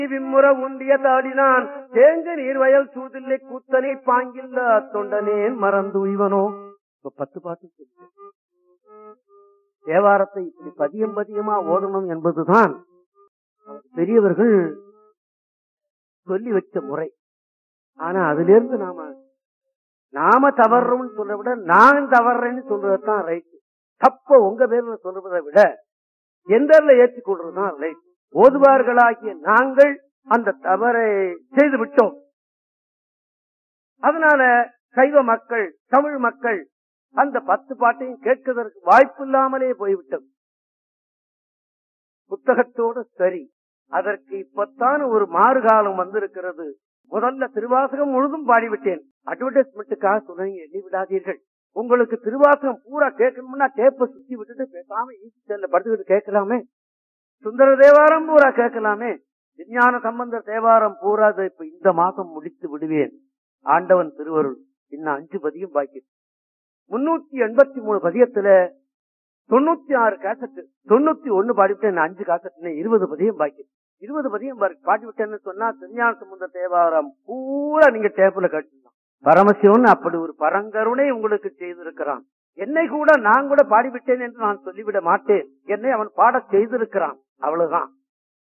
விம்முற உண்டிய தாடினான் தேங்க நீர்வயல் சூதில்லை கூத்தனை பாங்கில்ல தொண்டனேன் மறந்து உய்வனோ இப்ப பத்து பாட்டு சொல்லிட்டேன். தேவாரத்தை இப்படி பதியம் பதியமா ஓதணும் என்பதுதான் பெரியவர்கள் சொல்லி வச்ச முறை ஆனா அதுல இருந்து நாம நாம தவறுறோம்னு சொல்றதை விட நான் தவறுறேன்னு சொல்றதுதான் ரைட் தப்ப உங்க பேர்ல சொல்றதை விட எந்தர்ல ஏற்றுக்கொள்றதுதான் ரைட் ஓதுவார்களாகிய நாங்கள் அந்த தவறை செய்து விட்டோம் அதனால சைவ மக்கள் தமிழ் மக்கள் அந்த பத்து பாட்டையும் கேட்கதற்கு வாய்ப்பு இல்லாமலே போய்விட்டது புத்தகத்தோடு சரி அதற்கு இப்பத்தான் ஒரு மாறுகாலம் வந்திருக்கிறது முதல்ல திருவாசகம் முழுதும் பாடிவிட்டேன் அட்வர்டைஸ்மெண்ட்டுக்காக சொல்றீங்க எண்ணி விடாதீர்கள் உங்களுக்கு திருவாசகம் பூரா கேட்கணும்னா டேப்பை சுத்தி விட்டுட்டு பேசாம ஈசி செல்ல படுத்துக்கிட்டு கேட்கலாமே சுந்தர தேவாரம் பூரா கேட்கலாமே விஞ்ஞான சம்பந்த தேவாரம் பூரா இதை இப்ப இந்த மாசம் முடித்து விடுவேன் ஆண்டவன் திருவருள் இன்னும் அஞ்சு பதியம் பாக்கி முன்னூத்தி எண்பத்தி மூணு பதியத்துல தொண்ணூத்தி ஆறு கேசட்டு தொண்ணூத்தி ஒண்ணு பாடிவிட்டேன் இன்னும் அஞ்சு கேசட்டு இருபது பதியம் பாக்கி இருபது பதியம் பாரு- பாடிவிட்டேன்னு சொன்னா திருஞான சம்பந்த தேவாரம் பூரா நீங்க டேப்புல கட்டலாம் பரமசிவன் அப்படி ஒரு பரங்கருணை உங்களுக்கு செய்திருக்கிறான் என்னை கூட நான் கூட பாடிவிட்டேன் என்று நான் சொல்லிவிட மாட்டேன் என்னை அவன் பாடச் செய்திருக்கிறான் அவ்வளவுதான்